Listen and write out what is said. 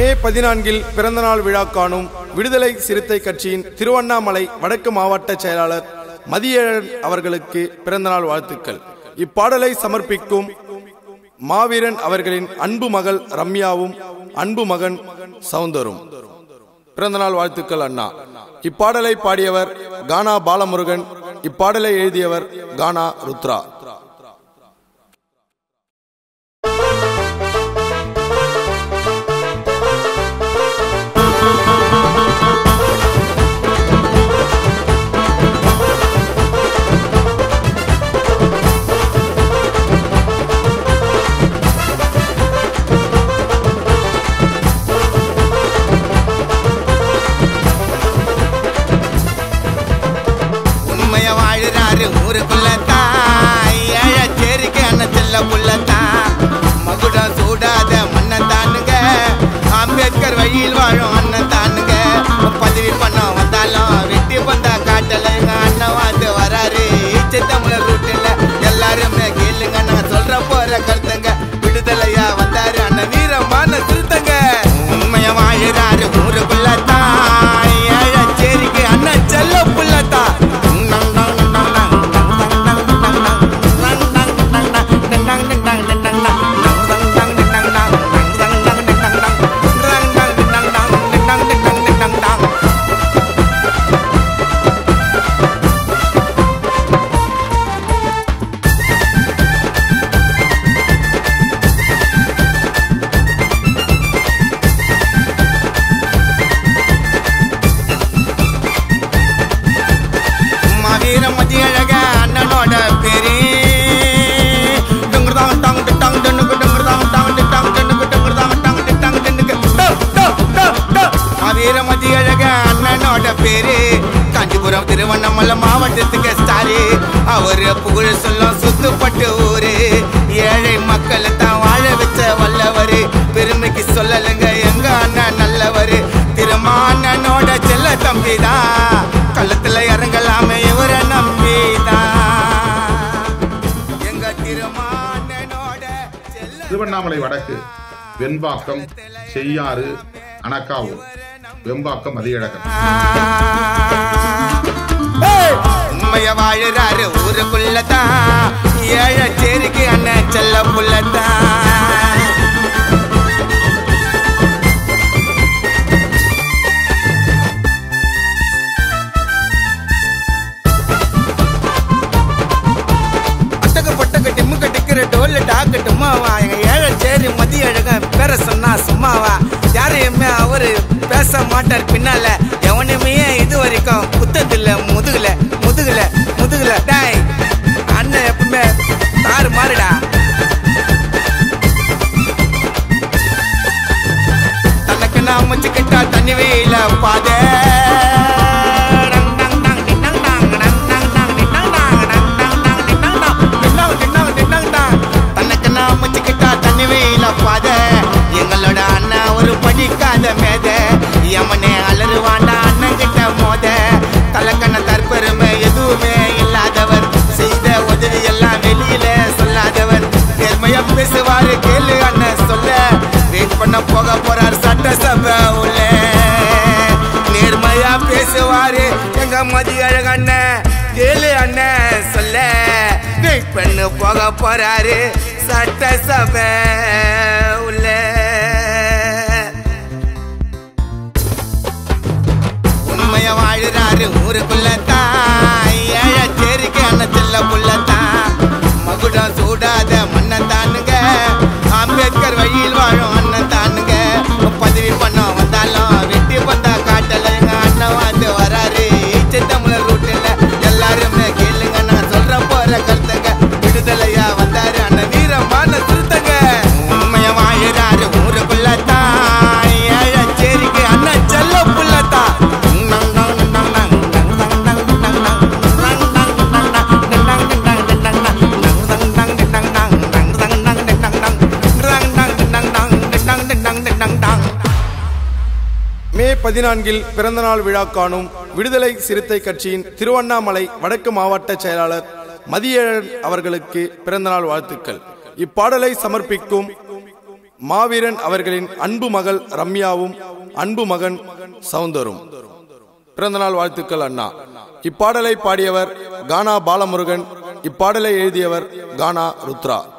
மே பதினான்கில் பிறந்தநாள் விழா காணும் விடுதலை சிறுத்தை கட்சியின் திருவண்ணாமலை வடக்கு மாவட்ட செயலாளர் மதியழன் அவர்களுக்கு பிறந்தநாள் வாழ்த்துக்கள் இப்பாடலை சமர்ப்பிக்கும் மாவீரன் அவர்களின் அன்பு மகள் ரம்யாவும் அன்பு மகன் சவுந்தரும் பிறந்தநாள் வாழ்த்துக்கள் அண்ணா இப்பாடலை பாடியவர் கானா பாலமுருகன் இப்பாடலை எழுதியவர் கானா ருத்ரா உண்மைய வாழுறாரு ஊருக்குள்ள தான் ஏழச்சேரிக்கு அண்ணத்துல புள்ளத்தான் மகுடம் சூடாத மண்ணன் தானுங்க அம்பேத்கர் வழியில் வாழும் அண்ணன் தானுங்க பதவி பண்ண வந்தாலும் வெட்டி பந்தா காட்டல எங்க அண்ணன் வந்து வராரு சித்தமிழர் ரூட்டில் எல்லாருமே கேளுங்க நான் சொல்ற போற கருத்துங்க விடுதலையா வந்தாரு அண்ணன் வீரமான திருத்தங்க உண்மைய வாழுறாரு ஊருக்குள்ள தான் ஏழச்சேரிக்கு அண்ணன் செல்ல புள்ளத்தான் மாவீர மதி அழக அண்ணனோட பேரு டுங்குதாங்க டாங்க டிட்டாங்க டன்னுக்கு டுங்குதாங்க டாங்க டிட்டாங்க டன்னுக்கு டுங்குதாங்க டாங்க டிட்டாங்க டன்னுக்கு டோ, டோ, டோ, டோ. மாவீர மதி அழக அண்ணனோட பேரு காஞ்சிபுரம் திருவண்ணாமலை மாவட்டத்துக்கு ஸ்டாரு அவரு புகழ் சொல்லும் சுத்துப்பட்டு ஊரு ஏழை மக்களை தான் வாழ வச்ச வல்லவரு பெருமைக்கு சொல்லலைங்க எங்க அண்ணன் நல்லவரு திருமானனோட செல்ல தம்பிதான் கள்ளத்துல இறங்கலாமே இவரை நம்பிதான் எங்க திருமானனோட செல்ல திருவண்ணாமலை வடக்கு வெண்பாக்கம் செய்யாறு அணக்காவூர் வெம்பாக்கம் மதியழகன் உண்மைய வாழுறாரு ஊருக்குள்ளதான் ஏழச்சேரிக்கு அண்ணன் செல்ல புள்ளதான் அட்டக்கு பட்டக்கு டிம்மு கட்டிக்கிற டோல்ல டாக்கு டும்மாவா எங்க ஏழை சேரி மதிய அழகன் பேர சொன்னா சும்மாவா யாரையுமே அவரு பேச மாட்டார் பின்னால எவனுமே இது வரைக்கும் குத்ததில்ல முதுகுல முதுகுல முதுகுல டேய் அண்ணன் எப்பவுமே தாறு மாறுடா தனக்கு நான் முச்சுக்கிட்டா தண்ணி வெயில பாதே தனக்கு நான் முச்சுக்கிட்டா தண்ணி வெயில பாத எங்களோட அண்ணன் ஒரு படிக்காத மேத யமனே அலறுவாண்டா அண்ணன் கிட்ட மோத கலக்கண்ண தற்பெருமை எதுவுமே இல்லாதவர் செய்த உதவி எல்லாம் வெளியில சொல்லாதவர் நேர்மையா பேசுவாரு கேளு அண்ணன் சொல்ல வெயிட் பண்ண போக போறார் சட்டசபை உள்ள நேர்மையா பேசுவாரு எங்க மதி அழகண்ணன் கேளு அண்ணன் சொல்ல வெயிட் பண்ண போக போறாரு சட்டசபை உள்ள உண்மைய வாழுறாரு ஊருக்குள்ள தான் ஏழச்சேரிக்கு அண்ணத்துல புள்ளத்தான் மகுடம் சூடாத மண்ணன் தானுங்க அம்பேத்கர் வழியில் வாழும் அண்ணன் தானுங்க பதவி பண்ண வந்தாலும் வெட்டி பந்தா காட்டல எங்க அண்ணன் வந்து வராரு சித்தமிழர் ரூட்டில் எல்லாருமே கேளுங்க நான் சொல்ற போற கருத்துங்க விடுதலையா வந்தாரு அண்ணன் வீரமான திருத்தங்க உண்மைய வாழுறாரு ஊருக்குள்ள தான் ஏழச்சேரிக்கு அண்ணன் செல்ல புள்ளத்தான் மே பதினான்கில் பிறந்தநாள் விழா காணும் விடுதலை சிறுத்தை கட்சியின் திருவண்ணாமலை வடக்கு மாவட்ட செயலாளர் மதியழன் அவர்களுக்கு பிறந்தநாள் வாழ்த்துக்கள் இப்பாடலை சமர்ப்பிக்கும் மாவீரன் அவர்களின் அன்பு மகள் ரம்யாவும் அன்பு மகன் சவுந்தரும் பிறந்தநாள் வாழ்த்துக்கள் அண்ணா இப்பாடலை பாடியவர் கானா பாலமுருகன் இப்பாடலை எழுதியவர் கானா ருத்ரா